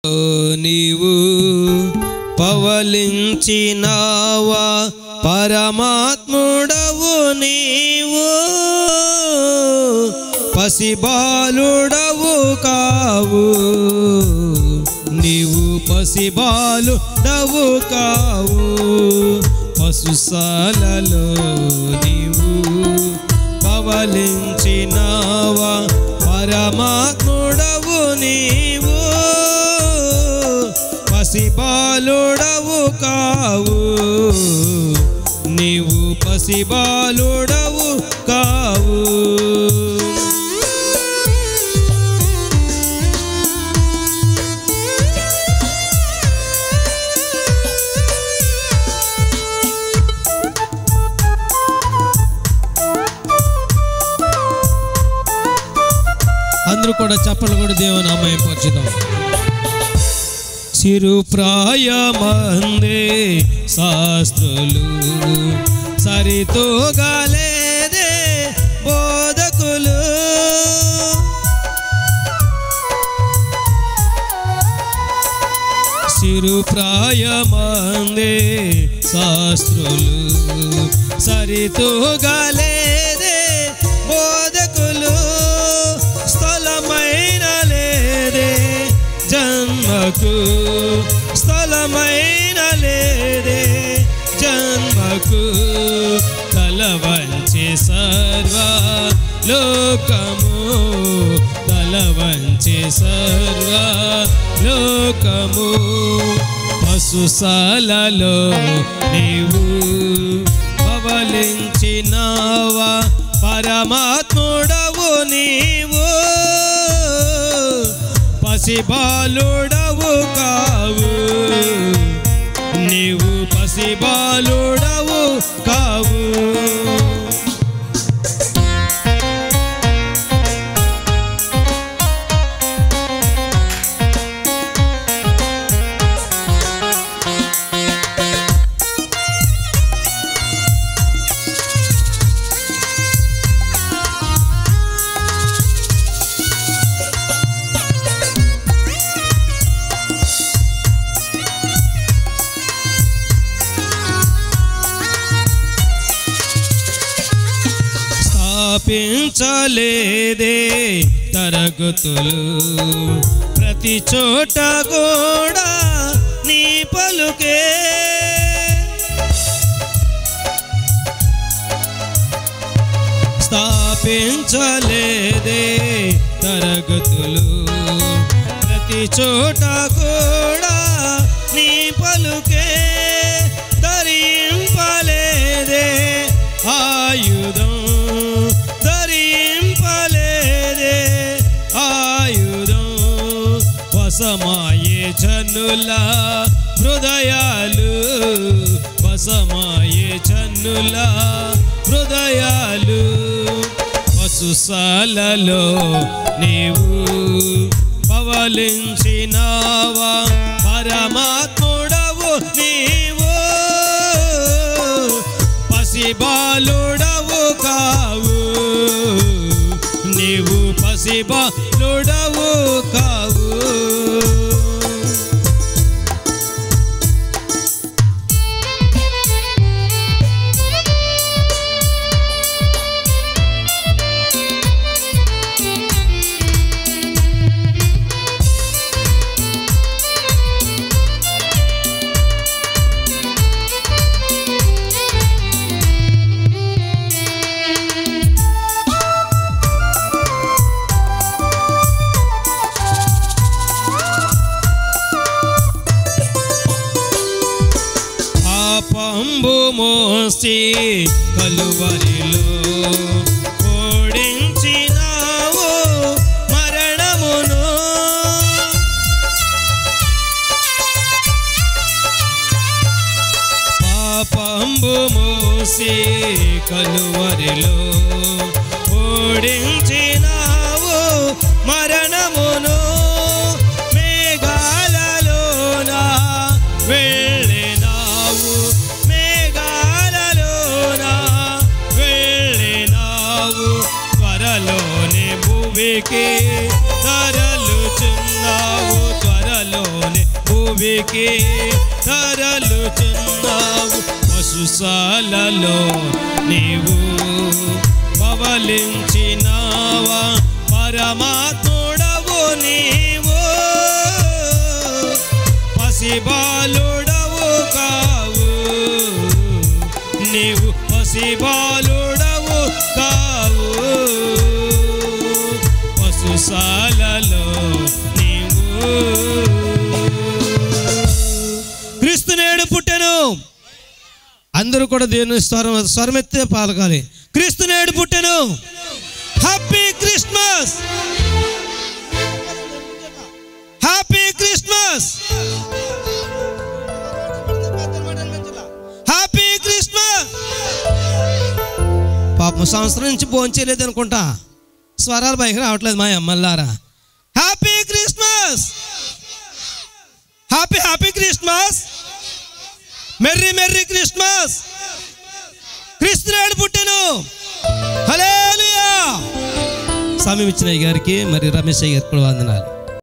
నీవు పవలించినావా పరమాత్ముడవు నీవు పసిబాలుడవు కావు నీవు పసిబాలుడవు కావు పశుశాలలో నీవు పవలించినావా పరమాత్ముడవు నీవు పసిబాలుడవు కావు నీవు పసిబాలుడవు కావు అందరూ కూడా చెప్పలు కూడా దేవుని అమ్మాయి పరిచిద్దాం చిరు ప్రాయమందే శాస్త్రులు సరితూగలేదే బోధకులు సిరు ప్రాయమందే శాస్త్రులు సరితూగలేదే బోధకులు స్థలమైన లేదే జన్మకు స్థలమైన లేదే జన్మకు తల వంచి సర్వ లోకము తల వంచి సర్వ లోకము పశుశాలలో నీవు పవలించినావా పరమాత్ముడవు నీవు పసిబాలుడవు కావు నీవు పసిబాలుడవు కావు స్థాపించలేదే తరగతులు ప్రతి చోట కూడా నీ పలుకే స్థాపించలేదే తరగతులు ప్రతి చోట కూడా నీ పలుకే ధరింపలేదే ఆయుధం ధరింపలేదే ఆయుధం వసమాయే జనుల హృదయాలు వసమాయే జనుల హృదయాలు పశుశాలలో నీవు పవలించినావా పరమాత్ముడవు నీవు పసిబాలుడవు కావు నీవు పసిబాలుడవు కావు పాపంబు మోసి కలువరిలో ఓడించినావు మరణమును పాపంబు మోసి కలువరిలో ఓడించినావు మరణమును మేఘాలలోన వెళ్ళినావు మేఘాలలోన వెళ్ళినావు త్వరలోనే భూమికి తరలుచున్నావు త్వరలో భూమికి తరలుచున్నావు పశుశాలలో నీవు పవలించినావా పరమాత్ముడవు నీవు పసిబాలుడవు కావు నీవు పసిబాలుడవు కావు పశుశాలలో నీవు క్రీస్తు నేడు పుట్టెను అందరూ కూడా దేవుని స్వరం స్వరమెత్తే పాలకాలి క్రీస్తు నేడు పుట్టెను happy Christmas happy Christmas happy Christmas పాపం సంవత్సరం నుంచి భోంచేయలేదు అనుకుంటా స్వరాలు బయట రావట్లేదు మా అమ్మల్లారా happy Christmas happy happy Christmas merry merry Christmas క్రిస్తునాడు పుట్టెను హలేలుయా సమయం ఇచ్చిన అయ్య గారికి మరి రమేష్ అయ్య గారికి కూడా వందనాలు